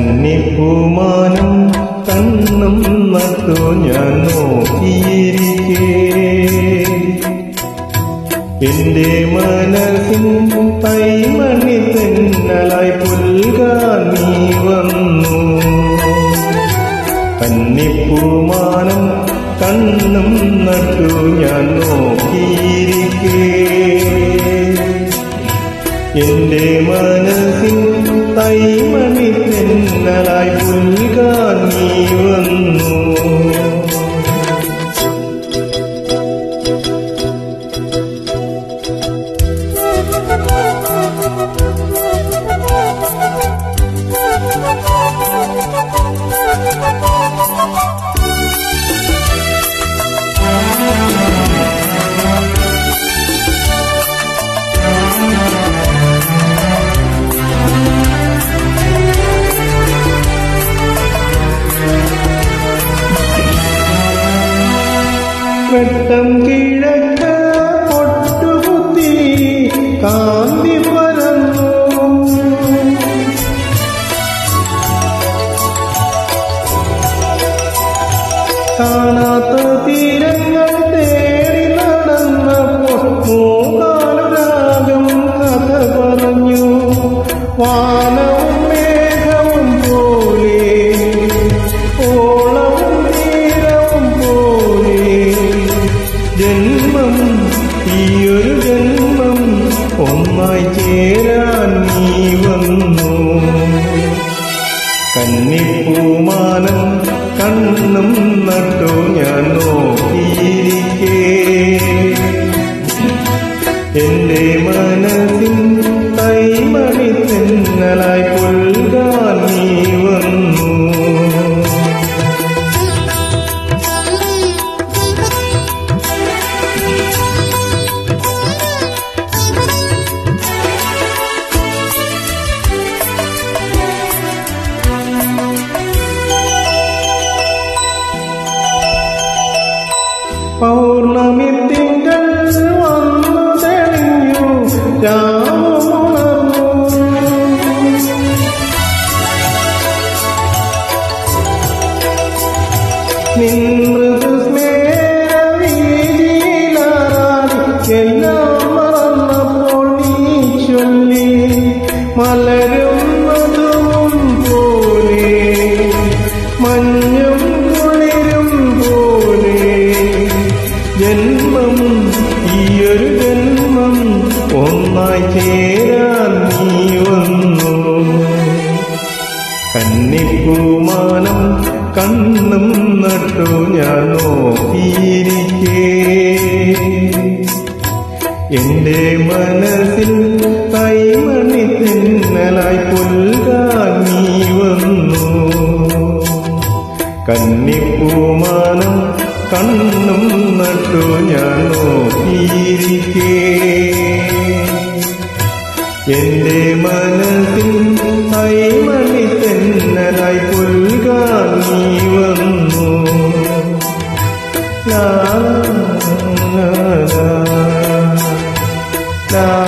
കന്നിപ്പൂമാനം കണ്ണും നട്ടു ഞാൻ നോക്കിയിരിക്കേ എന്റെ മനസ്സിൻ തൈമണി തെന്നലായി പുൽകാൻ നീ വന്നു കന്നിപ്പൂമാനം കണ്ണും നട്ടു ഞാൻ നോക്കിയിരിക്കേ എന്റെ മനസ്സിൻ തൈമണി തെന്നലായി പുൽകാൻ നീ വന്നു വെട്ടം കിഴക്ക് പൊട്ടുകുത്തി കാന്തി പരന്നു കാണാത്ത തീരങ്ങൾ തേടി നടന്നപ്പോൾ മൂകാനുരാഗം കഥ പറഞ്ഞു വാനവും മേഘവും പോലെ ഓളവും തീരവും പോലെ ജന്മം ഈയൊരു ജന്മം ഒന്നായി ചേരാൻ നീ വന്നു കന്നിപ്പൂമാനം കണ്ണും നട്ടു ഞാൻ നോക്കിയിരിക്കേ എന്റെ മനസ്സിൻ കൈമണി തെന്നലായി പുൽകാൻ നീ വന്നു പൗർണമി തിങ്കൾ വന്നു തെളിഞ്ഞു രാമുണർന്നു നിന്നൃതു സ്നേഹവീതിയിലാറാടി എല്ലാം മറന്നപ്പോൾ നീ ചൊല്ലി മലരും മധുവും പോലെ മഞ്ഞും കുളിരും പോലെ ജന്മം ഈയൊരു ജന്മം ഒന്നായി ചേരാൻ നീ വന്നു കന്നിപ്പൂമാനം കണ്ണും നട്ടു ഞാൻ നോക്കിയിരിക്കേ എന്റെ മനസ്സിൽ കൈമണി തെന്നലായി പുൽകാൻ നീ വന്നു കന്നിപ്പൂമാനം കണ്ണും നട്ടു ഞാൻ നോക്കിയിരിക്കേ എന്റെ മനസ്സിൽ കൈമണി തെന്നലായി പുൽകാൻ നീ വന്നു ലാ ലാ ലാ ലാ